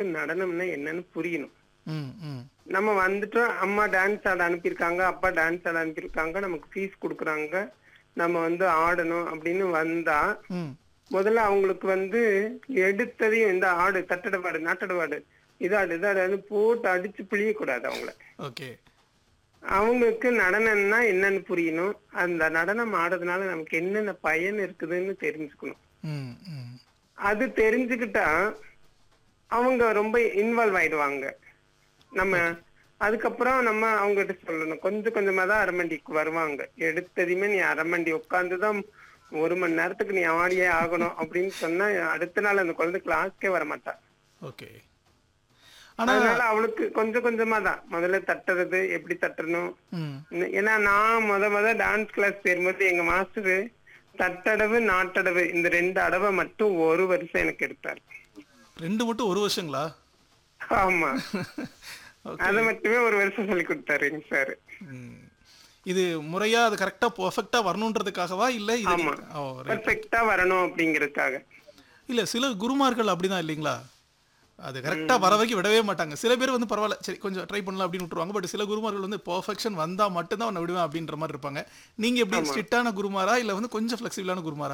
நடனம்னா என்னன்னு புரியணும் ம் ம் நம்ம வந்துட்டோம் அம்மா டான்ஸ் ஆட அனுப்பியிருக்காங்க அப்பா டான்ஸ் ஆட அனுப்பியிருக்காங்க நமக்கு ஃபீஸ் கொடுக்குறாங்க நம்ம வந்து ஆடணும் அப்படின்னு வந்தா ம் முதல்ல அவங்களுக்கு வந்து எடுத்ததையும் இந்த ஆடு தட்டடவாடு நாட்டடவாடு இதாடு இதாடு போட்டு அடிச்சு பிழியக்கூடாது அவங்கள ஓகே அவங்களுக்கு நடனம்னா என்னன்னு புரியணும் அந்த நடனம் ஆடுறதுனால நமக்கு என்னென்ன பயன் இருக்குதுன்னு தெரிஞ்சுக்கணும் ம் ம் அது தெரிஞ்சுக்கிட்டா அவங்க ரொம்ப இன்வால்வ் ஆயிடுவாங்க நம்ம அதுக்கப்புறம் நம்ம அவங்ககிட்ட சொல்லணும் கொஞ்சம் கொஞ்சமா தான் அரமண்டிக்கு வருவாங்க எடுத்ததையுமே நீ அரமண்டி உட்காந்துதான் ஒரு மணி நேரத்துக்கு நீ ஆடியே ஆகணும் அப்படின்னு சொன்னா அடுத்த நாள் அந்த குழந்தை கிளாஸ்க்கே வர மாட்டா ஓகே ஆனா அதனால அவளுக்கு கொஞ்சம் கொஞ்சமா தான் முதல்ல தட்டுறது எப்படி தட்டணும் ம் இன்ன- ஏன்னா நான் முத முத டான்ஸ் கிளாஸ் சேரும்போது எங்க மாஸ்டர் தட்டடவு நாட்டடவு இந்த ரெண்டு அடவை மட்டும் ஒரு வருஷம் எனக்கு எடுத்தார் ரெண்டு மட்டும் ஒரு வருஷங்களா ஆமா ஓகே அதை மட்டுமே ஒரு வருஷம் சொல்லி கொடுத்தாரு எங்க சார் ம். இது முறையா அது கரெக்டா பர்ஃபெக்டா வரணுன்றதுக்காகவா இல்ல இது ஆமா. ஓ right. பர்ஃபெக்டா வரணும் அப்படிங்கறதுக்காக இல்ல சில குருமார்கள் அப்படிதான் இல்லைங்களா அது கரெக்டா வர வரைக்கும் விடவே மாட்டாங்க சில பேர் வந்து பரவாயில்ல சரி கொஞ்சம் ட்ரை பண்ணலாம் அப்படின்னு விட்டுருவாங்க பட் சில குருமார்கள் வந்து பெர்ஃபெக்ஷன் வந்தா மட்டும்தான் அவனை விடுவேன் அப்படின்ற மாதிரி இருப்பாங்க நீங்க எப்படி ஸ்ட்ரிக்டான குருமாரா இல்ல வந்து கொஞ்சம் ஃபிளெக்சிபிளான குருமாரா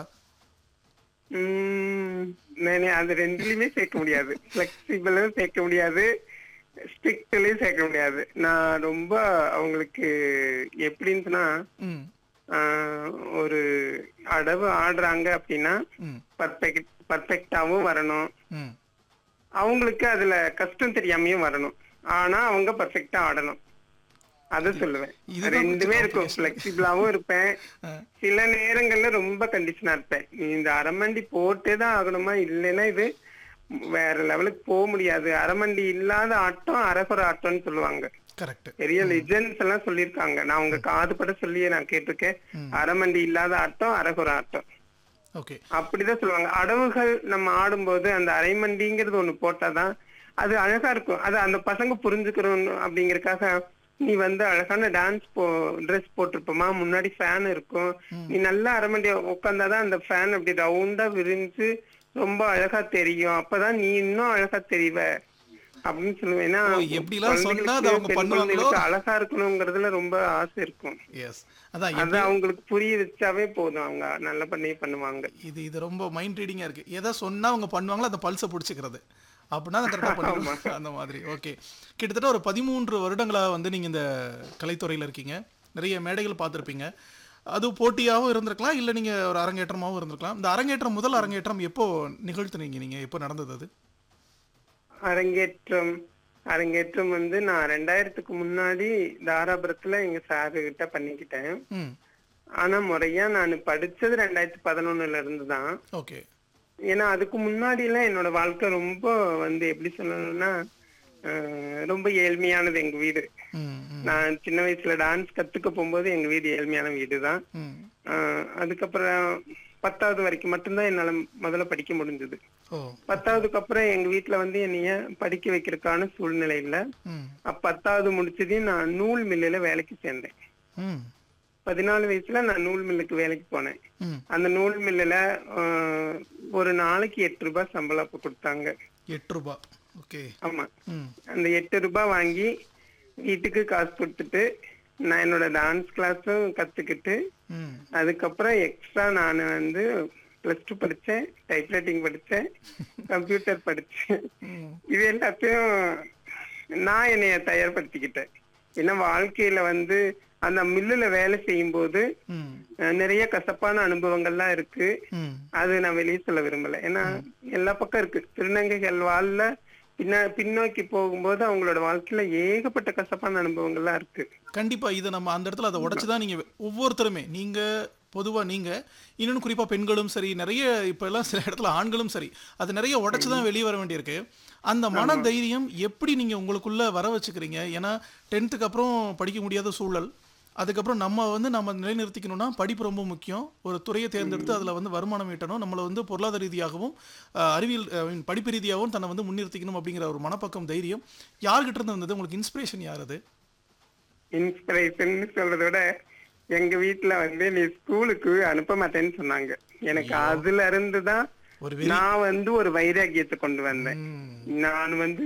உம் நானே அது ரெண்டுலயுமே சேர்க்க முடியாது பிளெக்சிபிளும் சேர்க்க முடியாது ஸ்ட்ரிக்ட்லயும் சேர்க்க முடியாது நான் ரொம்ப அவங்களுக்கு எப்படின்னு சொன்னா ம் ஆஹ், ஒரு அடவு ஆடுறாங்க அப்படின்னா ம் பர்ஃபெக்ட் பர்ஃபெக்டாவும் வரணும் ம் அவங்களுக்கு அதுல கஷ்டம் தெரியாமையும் வரணும் ஆனா அவங்க பர்ஃபெக்டா ஆடணும் அத சொல்லுவேன் இதுதான் ரெண்டுமே கொஞ்சம் இருக்கும் பிளெக்சிபிளாவும் இருப்பேன் ஆ. சில நேரங்கள்ல ரொம்ப கண்டிஷனா இருப்பேன் நீ இந்த அரமண்டி போட்டே தான் ஆகணுமா இல்லைன்னா இது வேற லெவலுக்கு போக முடியாது அரமண்டி இல்லாத ஆட்டம் அரகுற ஆட்டம்னு சொல்லுவாங்க கரெக்ட் பெரிய லெஜெண்ட்ஸ் எல்லாம் சொல்லியிருக்காங்க நான் உங்க காது பட சொல்லியே நான் கேட்டிருக்கேன் அரமண்டி இல்லாத ஆட்டம் அரகுற ஆட்டம் ஓகே அப்படிதான் சொல்லுவாங்க அடவுகள் நம்ம ஆடும்போது அந்த அரைமண்டிங்கிறது ஒண்ணு போட்டாதான் அது அழகா இருக்கும் அது அந்த பசங்க புரிஞ்சுக்கிறோம் அப்படிங்கறதுக்காக நீ வந்து அழகான டான்ஸ் போ ட்ரெஸ் போட்டிருப்போமா முன்னாடி ஃபேன் இருக்கும் நீ நல்லா அரமண்டி உட்காந்தாதான் அந்த ஃபேன் அப்படி ரவுண்டா விரிஞ்சு ரொம்ப அழகா தெரியும் அப்பதான் நீ இன்னும் அழகா தெரிவ அப்படின்னு சொல்லுவேன் ஏன்னா ஓ, எப்படிலாம் சொன்னா அது அவங்க குழந்தைகளுக்கு, பெண் பண்ணுவாங்களோ? குழந்தைகளுக்கு அழகா இருக்கணுங்கிறதுல ரொம்ப ஆசை இருக்கும் எஸ் அதான் அது அவங்களுக்கு புரிய வச்சாவே போதும் அவங்க நல்ல பண்ணி பண்ணுவாங்க இது இது ரொம்ப மைண்ட் ரீடிங்கா இருக்கு எதை சொன்னா அவங்க பண்ணுவாங்களோ அந்த பல்ஸை பிடிச்சிக்கிறது அப்படின்னா அதை கரெக்டாக பண்ணிடுவாங்க அந்த மாதிரி ஓகே கிட்டத்தட்ட ஒரு பதிமூன்று வருடங்களா வந்து நீங்க இந்த கலைத்துறையில இருக்கீங்க நிறைய மேடைகள் பார்த்துருப்பீங்க அது போட்டியாகவும் இருந்திருக்கலாம் இல்லை நீங்க ஒரு அரங்கேற்றமாகவும் இருந்திருக்கலாம் இந்த அரங்கேற்றம் முதல் அரங்கேற்றம் எப்போ நிகழ்த்துனீங்க நீங்க எப்போ நடந்தது அது அரங்கேற்றம் அரங்கேற்றம் வந்து நான் ரெண்டாயிரத்துக்கு முன்னாடி தாராபுரத்துல எங்க சாரு கிட்ட பண்ணிக்கிட்டேன் ம் ஆனா முறையா நான் படிச்சது ரெண்டாயிரத்தி பதினொன்னுல இருந்து தான் ஓகே ஏன்னா அதுக்கு முன்னாடி எல்லாம் என்னோட வாழ்க்கை ரொம்ப வந்து எப்படி சொல்லணும்னா அஹ், ரொம்ப ஏழ்மையானது எங்க வீடு ம் ம் நான் சின்ன வயசுல டான்ஸ் கத்துக்க போகும்போது எங்க வீடு ஏழ்மையான வீடு தான் ம் அதுக்கப்புறம் பத்தாவது வரைக்கும் மட்டும்தான் என்னால முதல்ல படிக்க முடிஞ்சது ஓ பத்தாவதுக்கு அப்புறம் எங்க வீட்டுல வந்து என்னைய படிக்க வைக்கிறதுக்கான சூழ்நிலை இல்ல ம் அப்ப பத்தாவது முடிச்சதையும் நான் நூல் மில்லுல வேலைக்கு சேர்ந்தேன் ம் பதினாலு வயசுல நான் நூல் மில்லுக்கு வேலைக்கு போனேன் ம் அந்த நூல் மில்லுல ஆஹ், ஒரு நாளைக்கு எட்டு ரூபாய் சம்பளம் அப்ப கொடுத்தாங்க எட்டு ரூபாய் ஓகே ஆமா ம் அந்த எட்டு ரூபாய் வாங்கி வீட்டுக்கு காசு கொடுத்துட்டு நான் என்னோட டான்ஸ் கிளாஸும் கத்துக்கிட்டு ம் அதுக்கப்புறம் எக்ஸ்ட்ரா நான் வந்து பிளஸ் டூ படிச்சேன் டைப்ரைட்டிங் படிச்சேன் கம்ப்யூட்டர் படிச்சேன் ம் இது எல்லாத்தையும் நான் என்னைய தயார்படுத்திக்கிட்டேன் ஏன்னா வாழ்க்கையில வந்து அந்த மில்லுல வேலை செய்யும் போது ம் அஹ், நிறைய கசப்பான அனுபவங்கள்லாம் இருக்கு ம் அது நான் வெளியே சொல்ல விரும்பல ஏன்னா எல்லா பக்கம் இருக்கு திருநங்கைகள் வாழ்ல பின்ன பின்னோக்கி போகும்போது அவங்களோட வாழ்க்கையில ஏகப்பட்ட கசப்பான அனுபவங்கள்லாம் இருக்கு கண்டிப்பா இதை நம்ம அந்த இடத்துல அதை உடைச்சு தான் நீங்க ஒவ்வொருத்தருமே நீங்க பொதுவா நீங்க இன்னொன்னு குறிப்பா பெண்களும் சரி நிறைய இப்ப எல்லாம் சில இடத்துல ஆண்களும் சரி அது நிறைய உடைச்சு தான் வெளியே வர வேண்டியிருக்கு அந்த மன தைரியம் எப்படி நீங்க உங்களுக்குள்ள வர வச்சுக்கிறீங்க ஏன்னா டென்த்துக்கு அப்புறம் படிக்க முடியாத சூழல் அதுக்கப்புறம் நம்ம வந்து நம்ம நிலைநிறுத்திக்கணும்னா படிப்பு ரொம்ப முக்கியம் ஒரு துறையை தேர்ந்தெடுத்து அதில் வந்து வருமானம் ஈட்டணும் நம்மளை வந்து பொருளாதார ரீதியாகவும் அஹ், அறிவியல் I mean, படிப்பு ரீதியாகவும் தன்னை வந்து முன்னிறுத்திக்கணும் அப்படிங்கிற ஒரு மனப்பக்கம் தைரியம் யார்கிட்ட இருந்து வந்தது உங்களுக்கு இன்ஸ்பிரேஷன் யார் அது இன்ஸ்பிரேஷன் சொல்றதை விட எங்க வீட்டுல வந்து நீ ஸ்கூலுக்கு அனுப்ப மாட்டேன்னு சொன்னாங்க எனக்கு அதுல இருந்து தான் ஒரு நான் வந்து ஒரு வைராகியத்தை கொண்டு வந்தேன் ம். நான் வந்து